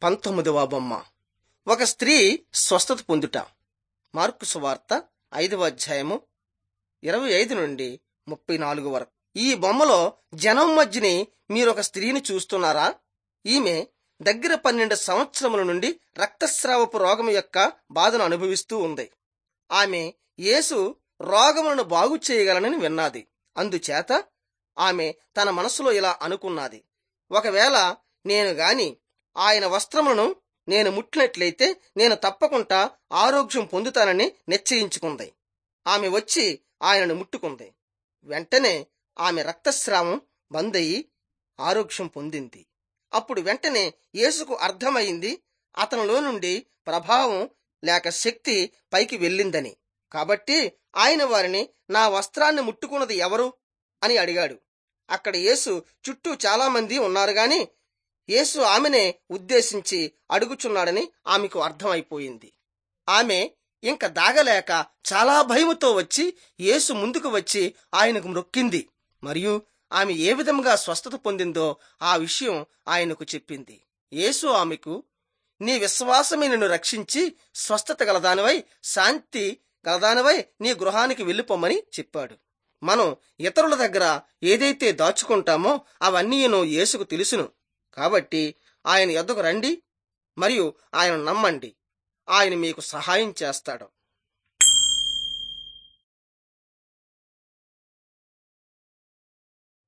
పంతొమ్మిదవ బొమ్మ ఒక స్త్రీ స్వస్థత పొందుట మార్కు సువార్త ఐదవ అధ్యాయము ఇరవై ఐదు నుండి ముప్పై నాలుగు వరకు ఈ బొమ్మలో జనం మధ్యని మీరొక స్త్రీని చూస్తున్నారా ఈమె దగ్గర పన్నెండు సంవత్సరముల నుండి రక్తస్రావపు రోగం యొక్క బాధను అనుభవిస్తూ ఉంది ఆమె యేసు రోగములను బాగు చేయగలనని విన్నది అందుచేత ఆమె తన మనసులో ఇలా అనుకున్నది ఒకవేళ నేను గాని ఆయన వస్త్రములను నేను ముట్టినట్లయితే నేను తప్పకుండా ఆరోగ్యం పొందుతానని నిశ్చయించుకుంది ఆమె వచ్చి ఆయనను ముట్టుకుంది వెంటనే ఆమె రక్తస్రావం బందయి ఆరోగ్యం పొందింది అప్పుడు వెంటనే యేసుకు అర్థమైంది అతనిలో నుండి ప్రభావం లేక శక్తి పైకి వెళ్ళిందని కాబట్టి ఆయన వారిని నా వస్త్రాన్ని ముట్టుకున్నది ఎవరు అని అడిగాడు అక్కడ యేసు చుట్టూ చాలా మంది ఉన్నారు గాని యేసు ఆమెనే ఉద్దేశించి అడుగుచున్నాడని ఆమెకు అర్థమైపోయింది ఆమె ఇంక దాగలేక చాలా భయముతో వచ్చి యేసు ముందుకు వచ్చి ఆయనకు మ్రొక్కింది మరియు ఆమె ఏ విధంగా స్వస్థత పొందిందో ఆ విషయం ఆయనకు చెప్పింది యేసు ఆమెకు నీ విశ్వాసమే నిన్ను రక్షించి స్వస్థత గలదానివై శాంతి గలదానివై నీ గృహానికి వెళ్ళిపోమని చెప్పాడు మనం ఇతరుల దగ్గర ఏదైతే దాచుకుంటామో అవన్నీను యేసుకు తెలుసును కాబట్టి ఆయన ఎద్దకు రండి మరియు ఆయన నమ్మండి ఆయన మీకు సహాయం చేస్తాడు